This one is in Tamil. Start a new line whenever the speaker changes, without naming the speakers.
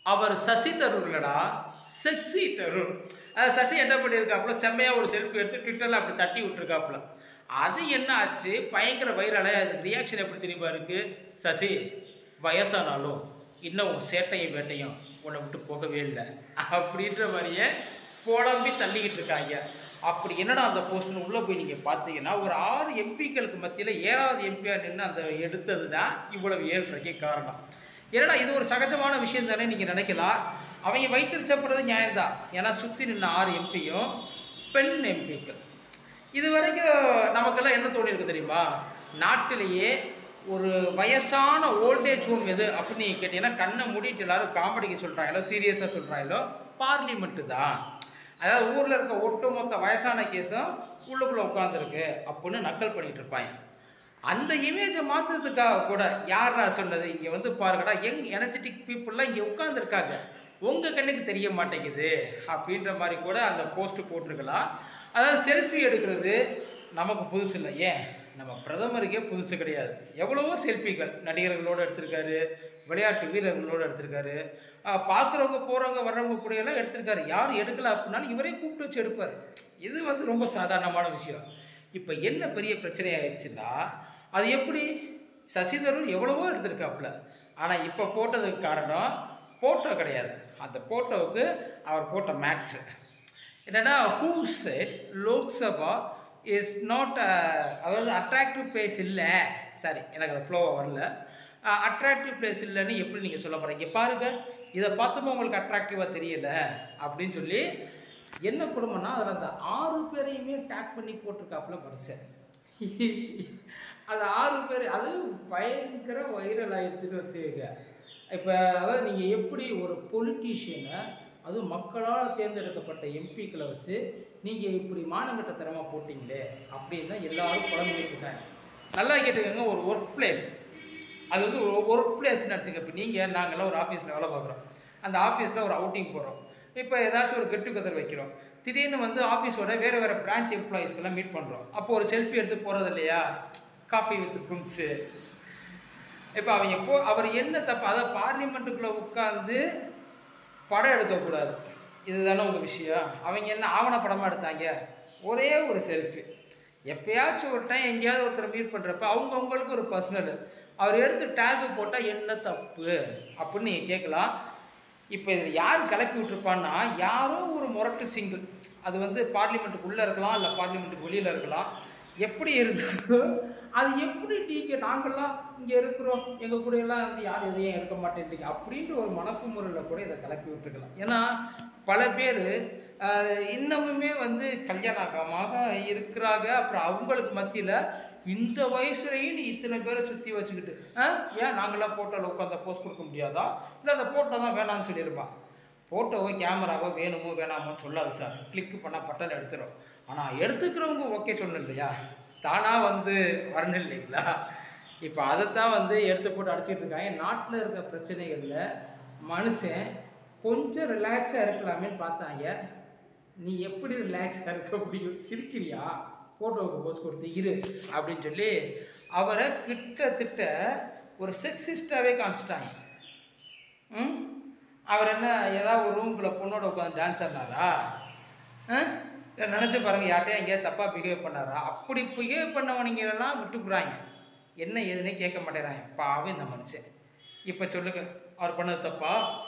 அவர் சசி தரூர்லடா செக்ஸி தரூர் அது சசி என்ன பண்ணியிருக்காப்புல செம்மையா ஒரு செல்ஃபி எடுத்து ட்விட்டரில் அப்படி தட்டி விட்டுருக்காப்புல அது என்ன ஆச்சு பயங்கர வைரலாக அது ரியாக்ஷன் எப்படி தெரியுமா இருக்கு சசி வயசானாலும் இன்னும் உன் சேட்டையும் வேட்டையும் உன்னை விட்டு போகவே இல்லை அப்படின்ற மாதிரியே புலம்பி தள்ளிக்கிட்டு இருக்காங்க அப்படி என்னடா அந்த போஸ்ட்னு உள்ளே போய் நீங்கள் பார்த்தீங்கன்னா ஒரு ஆறு எம்பிக்களுக்கு மத்தியில் ஏழாவது எம்பியாக நின்று அந்த எடுத்தது தான் இவ்வளவு ஏழ்றைக்கு காரணம் என்னடா இது ஒரு சகஜமான விஷயம் தானே நீங்கள் நினைக்கலாம் அவங்க வைத்திருச்சப்படுறது நியாயம்தான் ஏன்னா சுற்றி நின்ன ஆறு எம்பியும் பெண் எம்பிக்கள் இது வரைக்கும் நமக்கெல்லாம் என்ன தோணியிருக்கு தெரியுமா நாட்டிலேயே ஒரு வயசான ஓல்டேஜ் ஹோம் எது அப்படின்னு நீங்கள் கேட்டீங்கன்னா கண்ணை மூடிட்டு எல்லாரும் காமெடிக்கு சொல்கிறாங்களோ சீரியஸாக சொல்கிறாங்களோ பார்லிமெண்ட்டு தான் அதாவது ஊரில் இருக்க ஒட்டுமொத்த வயசான கேஸும் உள்ளுக்குள்ளே உட்காந்துருக்கு அப்படின்னு நக்கல் பண்ணிட்டு இருப்பாங்க அந்த இமேஜை மாற்றுறதுக்காக கூட யாரா சொன்னது இங்கே வந்து பாருங்கடா யங் எனர்ஜெட்டிக் பீப்புளெலாம் இங்கே உட்காந்துருக்காங்க உங்கள் கண்ணுக்கு தெரிய மாட்டேங்குது அப்படின்ற மாதிரி கூட அந்த போஸ்ட் போட்டிருக்கலாம் அதாவது செல்ஃபி எடுக்கிறது நமக்கு புதுசு இல்லை ஏன் நம்ம பிரதமருக்கே புதுசு கிடையாது எவ்வளவோ செல்ஃபிகள் நடிகர்களோடு எடுத்திருக்காரு விளையாட்டு வீரர்களோடு எடுத்திருக்காரு பார்க்குறவங்க போகிறவங்க வர்றவங்க கூட எல்லாம் எடுத்திருக்காரு யார் எடுக்கல அப்படின்னாலும் இவரே கூப்பிட்டு வச்சு எடுப்பார் இது வந்து ரொம்ப சாதாரணமான விஷயம் இப்போ என்ன பெரிய பிரச்சனை ஆயிடுச்சுன்னா அது எப்படி சசிதரூர் எவ்வளவோ எடுத்திருக்காப்புல ஆனால் இப்போ போட்டதுக்கு காரணம் போட்டோ கிடையாது அந்த போட்டோவுக்கு அவர் போட்ட மேட்ரு என்னன்னா who said Lok Sabha is not அதாவது அட்ராக்டிவ் பிளேஸ் இல்லை சாரி எனக்கு அது ஃப்ளோவாக வரல அட்ராக்டிவ் பிளேஸ் இல்லைன்னு எப்படி நீங்கள் சொல்ல போகிறீங்க பாருங்க இதை பார்த்துமா உங்களுக்கு அட்ராக்டிவாக தெரியல அப்படின்னு சொல்லி என்ன குடும்பம்னா அதில் அந்த ஆறு பேரையுமே டேக் பண்ணி போட்டிருக்காப்புல வருஷம் அது ஆறு பேர் அது பயங்கர வைரல் ஆயிடுச்சுன்னு வச்சுக்கோங்க இப்போ அதாவது நீங்கள் எப்படி ஒரு பொலிட்டீஷியனை அதுவும் மக்களால் தேர்ந்தெடுக்கப்பட்ட எம்பிக்களை வச்சு நீங்கள் இப்படி மானங்கட்ட தரமாக போட்டிங்களே அப்படின்னு தான் எல்லாரும் குழம்பிட்டு இருக்காங்க நல்லா கேட்டுக்கோங்க ஒரு ஒர்க் பிளேஸ் அது வந்து ஒரு ஒர்க் பிளேஸ்னு நினச்சிங்க இப்போ நீங்கள் நாங்கள்லாம் ஒரு ஆஃபீஸில் வேலை பார்க்குறோம் அந்த ஆஃபீஸில் ஒரு அவுட்டிங் போகிறோம் இப்போ ஏதாச்சும் ஒரு கெட் டுகெதர் வைக்கிறோம் திடீர்னு வந்து ஆஃபீஸோட வேறு வேறு பிரான்ச் எம்ப்ளாயீஸ்க்கெல்லாம் மீட் பண்ணுறோம் அப்போ ஒரு செல்ஃபி எடுத்து போகிறது இல்லையா காஃபி வித் குங்ஸு இப்போ அவங்க எப்போ அவர் என்ன தப்பு அதாவது பார்லிமெண்ட்டுக்குள்ளே உட்காந்து படம் எடுக்கக்கூடாது இதுதானே உங்கள் விஷயம் அவங்க என்ன ஆவணப்படமாக எடுத்தாங்க ஒரே ஒரு செல்ஃபி எப்பயாச்சும் ஒரு டைம் எங்கேயாவது ஒருத்தரை மீட் பண்ணுறப்ப அவங்க அவங்களுக்கு ஒரு பர்சனல் அவர் எடுத்து டேகு போட்டால் என்ன தப்பு அப்படின்னு நீங்கள் கேட்கலாம் இப்போ இதில் யார் கிளப்பி விட்டுருப்பான்னா யாரோ ஒரு முரட்டு சிங்கிள் அது வந்து பார்லிமெண்ட்டுக்குள்ளே இருக்கலாம் இல்லை பார்லிமெண்ட்டுக்கு வெளியில் இருக்கலாம் எப்படி இருந்தாலும் அது எப்படி நீங்கள் நாங்கள்லாம் இங்கே இருக்கிறோம் எங்கள் கூட எல்லாம் வந்து யார் எதையும் எடுக்க மாட்டேன்றீங்க அப்படின்ற ஒரு மனப்பு முறையில் கூட இதை கிளப்பி விட்டுருக்கலாம் ஏன்னா பல பேர் இன்னமுமே வந்து கல்யாணம் ஆகாம இருக்கிறாங்க அப்புறம் அவங்களுக்கு மத்தியில் இந்த வயசுலையும் நீ இத்தனை பேரை சுற்றி வச்சுக்கிட்டு ஆ ஏன் நாங்களாம் ஃபோட்டோவில் உட்காந்து போஸ்ட் கொடுக்க முடியாதா இல்லை அந்த ஃபோட்டோ தான் வேணாம்னு சொல்லியிருப்பான் ஃபோட்டோவோ கேமராவோ வேணுமோ வேணாமோன்னு சொல்லாது சார் கிளிக் பண்ணால் பட்டன் எடுத்துரும் ஆனால் எடுத்துக்கிறவங்க ஓகே சொல்லணும் இல்லையா தானாக வந்து வரணும் இல்லைங்களா இப்போ அதைத்தான் வந்து எடுத்து போட்டு அடிச்சிட்டு இருக்காங்க நாட்டில் இருக்க பிரச்சனைகளில் மனுஷன் கொஞ்சம் ரிலாக்ஸாக இருக்கலாமேன்னு பார்த்தாங்க நீ எப்படி ரிலாக்ஸாக இருக்க முடியும் சிரிக்கிறியா ஃபோட்டோவுக்கு போஸ்ட் கொடுத்து இரு அப்படின்னு சொல்லி அவரை கிட்டத்தட்ட ஒரு செக்ஸிஸ்டாகவே காமிச்சிட்டாங்க ம் அவர் என்ன ஏதாவது ஒரு ரூம்குள்ளே பொண்ணோட உட்காந்து டான்ஸ் ஆடினாரா நினச்சி பாருங்கள் யார்ட்டையும் எங்கேயாவது தப்பாக பிஹேவ் பண்ணாரா அப்படி பிஹேவ் பண்ணவனீங்களெல்லாம் விட்டுப்புறாங்க என்ன ஏதுன்னே கேட்க மாட்டேறாங்க பாவம் இந்த மனுஷன் இப்போ சொல்லுங்க அவர் பண்ணது தப்பா